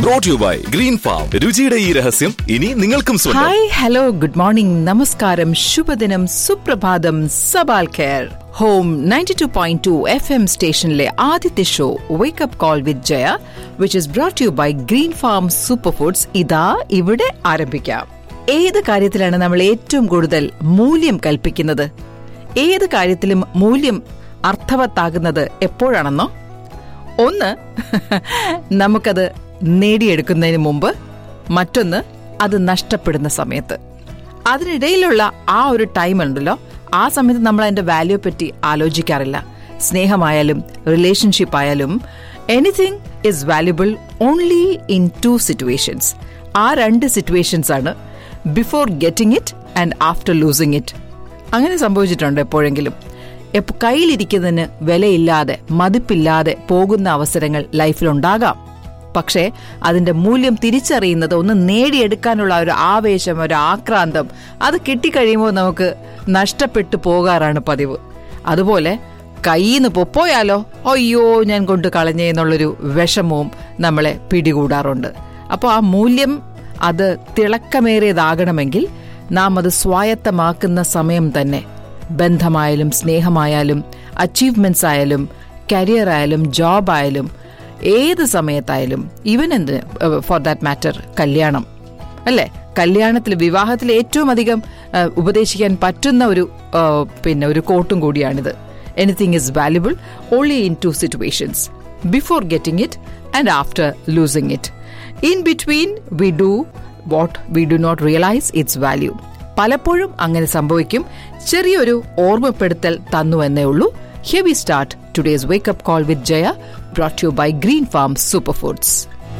Brought you by Green Farm രുചിയുടെ ഈ രഹസ്യം ഇനി നിങ്ങൾക്കും സ്വന്തം ഹായ് ഹലോ ഗുഡ് മോർണിംഗ് നമസ്കാരം ശുഭദിനം സുപ്രഭാതം സബാൽ care home ninety two point two F M സ്റ്റേഷനിലെ ആദ്യത്തെ show wake up call with Jaya which is brought you by Green Farm super foods ഇതാ ഇവിടെ ആരംഭിക്കാം ഏത് കാര്യത്തിലാണ് നമ്മൾ ഏറ്റവും കൂടുതൽ മൂല്യം കൽപ്പിക്കുന്നത് ഏത് കാര്യത്തിലും മൂല്യം അർത്ഥവത്താകുന്നത് എപ്പോഴാണെന്നോ ഒന്ന് നമുക്കത് നേടിയെടുക്കുന്നതിന് മുമ്പ് മറ്റൊന്ന് അത് നഷ്ടപ്പെടുന്ന സമയത്ത് അതിനിടയിലുള്ള ആ ഒരു ടൈം ഉണ്ടല്ലോ ആ സമയത്ത് നമ്മൾ അതിന്റെ വാല്യൂ പറ്റി ആലോചിക്കാറില്ല സ്നേഹമായാലും റിലേഷൻഷിപ്പ് ആയാലും anything is valuable only in two situations ആ രണ്ട് സിറ്റുവേഷൻസ് ആണ് before getting it and after losing it അങ്ങനെ സംഭവിച്ചിട്ടുണ്ട് എപ്പോഴെങ്കിലും എപ്പോ കയ്യിലിരിക്കുന്നതിന് വിലയില്ലാതെ മതിപ്പില്ലാതെ പോകുന്ന അവസരങ്ങൾ ലൈഫിലുണ്ടാകാം പക്ഷേ അതിന്റെ മൂല്യം തിരിച്ചറിയുന്നത് ഒന്ന് നേടിയെടുക്കാനുള്ള ഒരു ആവേശം ഒരു ആക്രാന്തം അത് കിട്ടിക്കഴിയുമ്പോൾ നമുക്ക് നഷ്ടപ്പെട്ടു പോകാറാണ് പതിവ് അതുപോലെ കയ്യിൽ നിന്ന് പൊപ്പോയാലോ അയ്യോ ഞാൻ കൊണ്ട് കളഞ്ഞേ എന്നുള്ളൊരു വിഷമവും നമ്മളെ പിടികൂടാറുണ്ട് അപ്പോൾ ആ മൂല്യം അത് തിളക്കമേറിയതാകണമെങ്കിൽ നാം അത് സ്വായത്തമാക്കുന്ന സമയം തന്നെ ബന്ധമായാലും സ്നേഹമായാലും അച്ചീവ്മെന്റ്സ് ആയാലും കരിയർ ആയാലും ജോബ് ആയാലും ഏത് സമയത്തായാലും ഈവൻ എന്ത് ഫോർ ദാറ്റ് മാറ്റർ കല്യാണം അല്ലേ കല്യാണത്തിൽ വിവാഹത്തിൽ ഏറ്റവും അധികം ഏഹ്, ഉപദേശിക്കാൻ പറ്റുന്ന ഒരു ഏഹ്, പിന്നെ ഒരു കോട്ടും കൂടിയാണിത് anything is valuable only in two situations before getting it and after losing it in between we do what we do not realise its value പലപ്പോഴും അങ്ങനെ സംഭവിക്കും ചെറിയൊരു ഓർമ്മപ്പെടുത്തൽ തന്നു എന്നേ ഉള്ളൂ here we start today's wake up call with Jaya brought you by Green Farm super Foods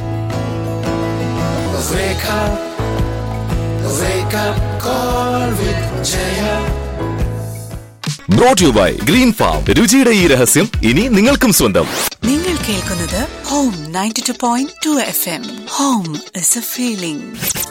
Wake up, wake up, call with Jaya. Brought you by Green Farm രുചിയുടെ ഈ രഹസ്യം ഇനി നിങ്ങൾക്കും സ്വന്തം നിങ്ങൾ കേൾക്കുന്നത് home ninety two point two F M home is a feeling